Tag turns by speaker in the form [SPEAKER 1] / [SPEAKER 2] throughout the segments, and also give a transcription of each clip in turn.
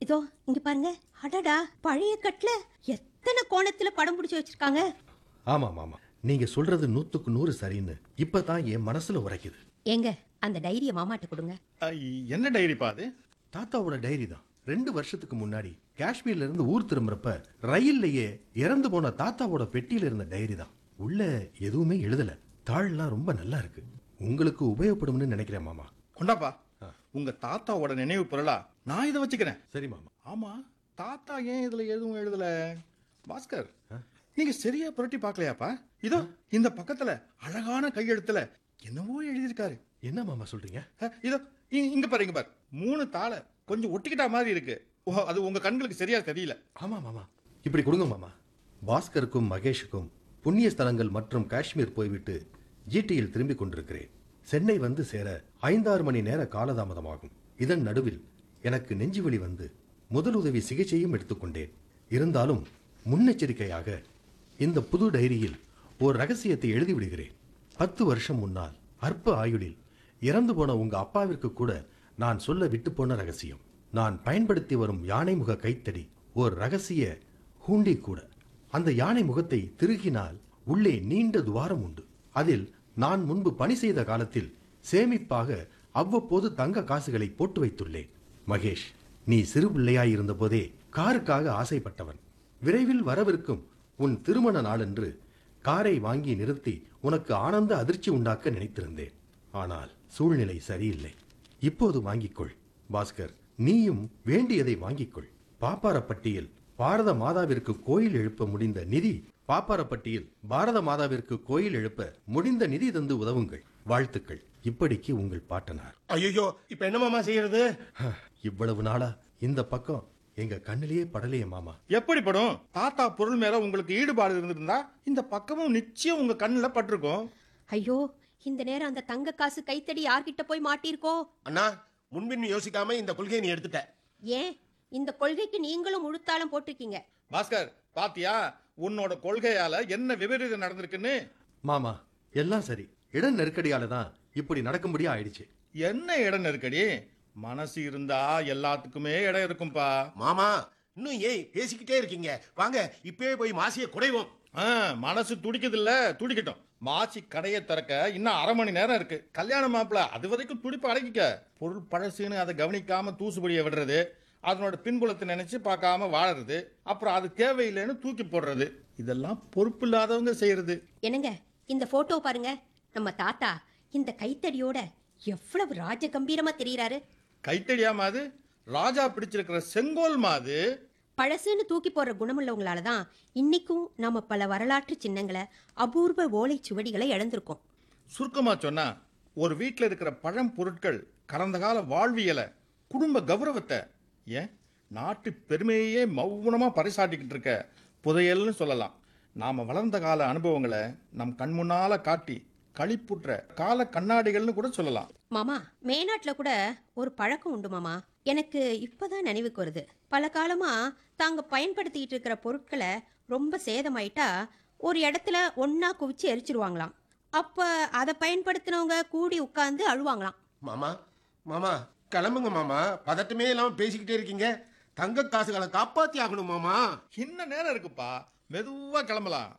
[SPEAKER 1] இதோ இங்க பாருங்க அடடா பழைய கட்டுல எத்தனை கோணத்துல படம் பிடிச்சு வச்சிருக்காங்க
[SPEAKER 2] ஆமாம் ஆமாம் நீங்க சொல்றது நூத்துக்கு நூறு சரின்னு இப்பதான் என் மனசுல உரைக்குது
[SPEAKER 1] ஏங்க அந்த டைரிய மாமாட்ட கொடுங்க
[SPEAKER 3] ஐ, என்ன டைரிப்பா அது
[SPEAKER 2] தாத்தாவோட டைரி தான் ரெண்டு வருஷத்துக்கு முன்னாடி காஷ்மீர்ல இருந்து ஊர் திரும்புறப்ப ரயில்லையே இறந்து போன தாத்தாவோட பெட்டியில இருந்த டைரி தான் உள்ள எதுவுமே எழுதல தாள்லாம் ரொம்ப நல்லா இருக்கு உங்களுக்கு உபயோகப்படும்னு நினைக்கிறேன் மாமா
[SPEAKER 3] கொண்டாப்பா உங்க தாத்தாவோட நினைவு பொருளா நான் இதை வச்சுக்கிறேன்
[SPEAKER 2] சரி மாமா
[SPEAKER 3] ஆமா தாத்தா ஏன் இதுல எதுவும் எழுதல பாஸ்கர் நீங்க சரியா புரட்டி பார்க்கலையாப்பா இதோ இந்த பக்கத்துல அழகான கையெழுத்துல என்னவோ எழுதியிருக்காரு
[SPEAKER 2] என்ன மாமா சொல்றீங்க
[SPEAKER 3] அஹ், இதோ இ- இங்க பாரு இங்க பாரு மூணு தாளை கொஞ்சம் ஒட்டிக்கிட்டா மாதிரி இருக்கு ஓ, அது உங்க கண்களுக்கு சரியா தெரியல
[SPEAKER 2] ஆமா மாமா இப்படி கொடுங்க மாமா பாஸ்கருக்கும் மகேஷுக்கும் புண்ணிய ஸ்தலங்கள் மற்றும் காஷ்மீர் போய்விட்டு ஜிடியில் திரும்பிக் கொண்டிருக்கிறேன் சென்னை வந்து சேர ஐந்தாறு மணி நேர காலதாமதமாகும் இதன் நடுவில் எனக்கு நெஞ்சுவலி வந்து முதலுதவி சிகிச்சையும் எடுத்துக்கொண்டேன் இருந்தாலும் முன்னெச்சரிக்கையாக இந்த புது டைரியில் ஓர் ரகசியத்தை எழுதி விடுகிறேன் பத்து வருஷம் முன்னால் அற்ப ஆயுளில் இறந்து போன உங்க அப்பாவிற்கு கூட நான் சொல்ல விட்டு போன ரகசியம் நான் பயன்படுத்தி வரும் யானை முக கைத்தடி ஓர் ரகசிய ஹூண்டி கூட அந்த யானை முகத்தை திருகினால் உள்ளே நீண்ட துவாரம் உண்டு அதில் நான் முன்பு பணி செய்த காலத்தில் சேமிப்பாக அவ்வப்போது தங்க காசுகளை போட்டு வைத்துள்ளேன் மகேஷ் நீ சிறு பிள்ளையாய் இருந்தபோதே காருக்காக ஆசைப்பட்டவன் விரைவில் வரவிருக்கும் உன் திருமண நாளன்று காரை வாங்கி நிறுத்தி உனக்கு ஆனந்த அதிர்ச்சி உண்டாக்க நினைத்திருந்தேன் ஆனால் சூழ்நிலை சரியில்லை இப்போது வாங்கிக்கொள் பாஸ்கர் நீயும் வேண்டியதை வாங்கிக்கொள் பாப்பாரப்பட்டியில் பாரத மாதாவிற்கு கோயில் எழுப்ப முடிந்த நிதி பாப்பாரப்பட்டியில் பாரத மாதாவிற்கு கோயில் எழுப்ப முடிந்த நிதி தந்து உதவுங்கள் வாழ்த்துக்கள் இப்படிக்கு உங்கள் பாட்டனார்
[SPEAKER 4] ஐயோ இப்ப என்ன மாமா செய்யறது
[SPEAKER 2] ஹ, இவ்வளவு நாளா இந்த பக்கம் எங்க கண்ணிலேயே படலையே மாமா
[SPEAKER 3] எப்படி படும் தாத்தா பொருள் மேல உங்களுக்கு ஈடுபாடு இருந்திருந்தா இந்த பக்கமும் நிச்சயம் உங்க கண்ணுல பட்டிருக்கும்
[SPEAKER 1] ஐயோ இந்த நேரம் அந்த தங்க காசு கைத்தடி யார்கிட்ட போய் மாட்டியிருக்கோ
[SPEAKER 4] அண்ணா முன்பின் யோசிக்காம இந்த கொள்கையை நீ எடுத்துட்ட
[SPEAKER 1] ஏன் இந்த கொள்கைக்கு நீங்களும் முழுத்தாளம் போட்டிருக்கீங்க
[SPEAKER 3] பாஸ்கர் பாத்தியா உன்னோட கொள்கையால என்ன விபரீதம் நடந்திருக்குன்னு
[SPEAKER 2] மாமா எல்லாம் சரி இட நெருக்கடியால தான் இப்படி நடக்கும்படியா ஆயிடுச்சு
[SPEAKER 3] என்ன இடம் நெருக்கடி மனசு இருந்தா எல்லாத்துக்குமே இடம் இருக்கும்பா
[SPEAKER 4] மாமா இன்னும் ஏய் பேசிக்கிட்டே இருக்கீங்க வாங்க இப்பவே போய் மாசிய குறைவோம்
[SPEAKER 3] ஆ, மனசு துடிக்குது இல்ல துடிக்கட்டும் மாசி கடையை திறக்க இன்னும் அரை மணி நேரம் இருக்கு கல்யாண மாப்பிள அது வரைக்கும் துடிப்பு அடக்கிக்க பொருள் பழசுன்னு அதை கவனிக்காம தூசுபடியை விடுறது அதனோட பின்புலத்தை நினைச்சு பார்க்காம வாழறது அப்புறம் அது தேவையில்லைன்னு தூக்கி போடுறது இதெல்லாம் பொறுப்பு இல்லாதவங்க செய்யறது
[SPEAKER 1] என்னங்க இந்த போட்டோ பாருங்க நம்ம தாத்தா இந்த கைத்தடியோட எவ்வளவு ராஜ கம்பீரமா தெரியறாரு
[SPEAKER 3] கைத்தடியாம அது ராஜா பிடிச்சிருக்கிற செங்கோல் மாது
[SPEAKER 1] பழசுன்னு தூக்கி போடுற குணமுள்ளவங்களால தான் இன்னைக்கும் நம்ம பல வரலாற்று சின்னங்களை அபூர்வ ஓலைச் சுவடிகளை இழந்திருக்கோம்
[SPEAKER 3] சுருக்கமா சொன்னா ஒரு வீட்டில் இருக்கிற பழம் பொருட்கள் கடந்த கால வாழ்வியலை குடும்ப கௌரவத்தை ஏன் நாட்டு பெருமையே மௌனமா பறைசாட்டிக்கிட்டு இருக்க புதையல்னு சொல்லலாம் நாம வளர்ந்த கால அனுபவங்களை நம் கண் முன்னால காட்டி களிப்புற்ற கால கண்ணாடிகள்னு கூட சொல்லலாம்
[SPEAKER 1] மாமா மேநாட்டுல கூட ஒரு பழக்கம் உண்டு மாமா எனக்கு இப்பதான் நினைவுக்கு வருது பல காலமா தாங்க பயன்படுத்திக்கிட்டு இருக்கிற பொருட்களை ரொம்ப சேதமாயிட்டா ஒரு இடத்துல ஒண்ணா குவிச்சு எரிச்சிருவாங்களாம் அப்ப அதை பயன்படுத்தினவங்க கூடி உட்கார்ந்து அழுவாங்களாம்
[SPEAKER 4] மாமா மாமா கிளம்புங்க மாமா பதட்டமே இல்லாம பேசிக்கிட்டே இருக்கீங்க தங்க காசுகளை காப்பாத்தி ஆகணும் மாமா
[SPEAKER 3] இன்னும் நேரம் இருக்குப்பா மெதுவா கிளம்பலாம்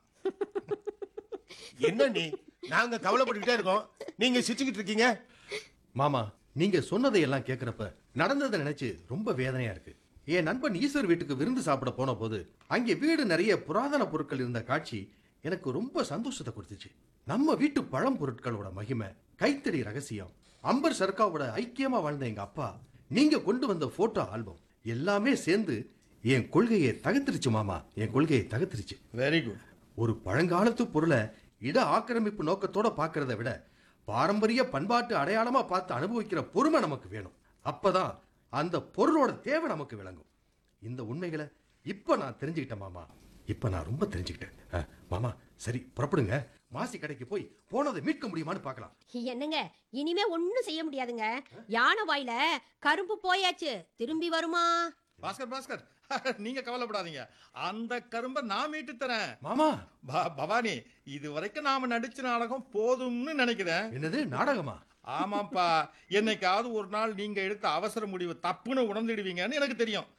[SPEAKER 4] என்ன நீ நாங்க கவலைப்பட்டுக்கிட்டே இருக்கோம் நீங்க சிரிச்சுக்கிட்டு இருக்கீங்க
[SPEAKER 2] மாமா நீங்க சொன்னதையெல்லாம் கேட்கிறப்ப நடந்ததை நினைச்சு ரொம்ப வேதனையா இருக்கு என் நண்பன் ஈஸ்வர் வீட்டுக்கு விருந்து சாப்பிட போன போது அங்கே வீடு நிறைய புராதன பொருட்கள் இருந்த காட்சி எனக்கு ரொம்ப சந்தோஷத்தை கொடுத்துச்சு நம்ம வீட்டு பழம் பொருட்களோட மகிமை கைத்தறி ரகசியம் அம்பர் சர்க்காவோட ஐக்கியமா வாழ்ந்த எங்க அப்பா நீங்க கொண்டு வந்த போட்டோ ஆல்பம் எல்லாமே சேர்ந்து என் கொள்கையை தகர்த்துருச்சு மாமா என் கொள்கையை தகர்த்துருச்சு
[SPEAKER 3] வெரி குட்
[SPEAKER 2] ஒரு பழங்காலத்து பொருளை இட ஆக்கிரமிப்பு நோக்கத்தோட பார்க்கறத விட பாரம்பரிய பண்பாட்டு அடையாளமா பார்த்து அனுபவிக்கிற பொறுமை நமக்கு வேணும் அப்பதான் அந்த பொருளோட தேவை நமக்கு விளங்கும் இந்த உண்மைகளை இப்ப நான் தெரிஞ்சுக்கிட்டேன் மாமா இப்ப நான் ரொம்ப தெரிஞ்சுக்கிட்டேன் அஹ், மாமா சரி புறப்படுங்க மாசி கடைக்கு போய் போனதை மீட்க முடியுமான்னு பார்க்கலாம்
[SPEAKER 1] என்னங்க இனிமே ஒண்ணும் செய்ய முடியாதுங்க யானை வாயில கரும்பு போயாச்சு திரும்பி வருமா
[SPEAKER 3] பாஸ்கர் பாஸ்கர் நீங்க கவலைப்படாதீங்க அந்த கரும்பை நான் மீட்டு தரேன்
[SPEAKER 2] மாமா
[SPEAKER 3] ப- பவானி இது வரைக்கும் நாம நடிச்ச நாடகம் போதும்னு நினைக்கிறேன்
[SPEAKER 2] என்னது நாடகமா
[SPEAKER 3] ஆமாப்பா என்னைக்காவது ஒரு நாள் நீங்க எடுத்த அவசர முடிவு தப்புன்னு உணர்ந்துடுவீங்கன்னு எனக்கு தெரியும்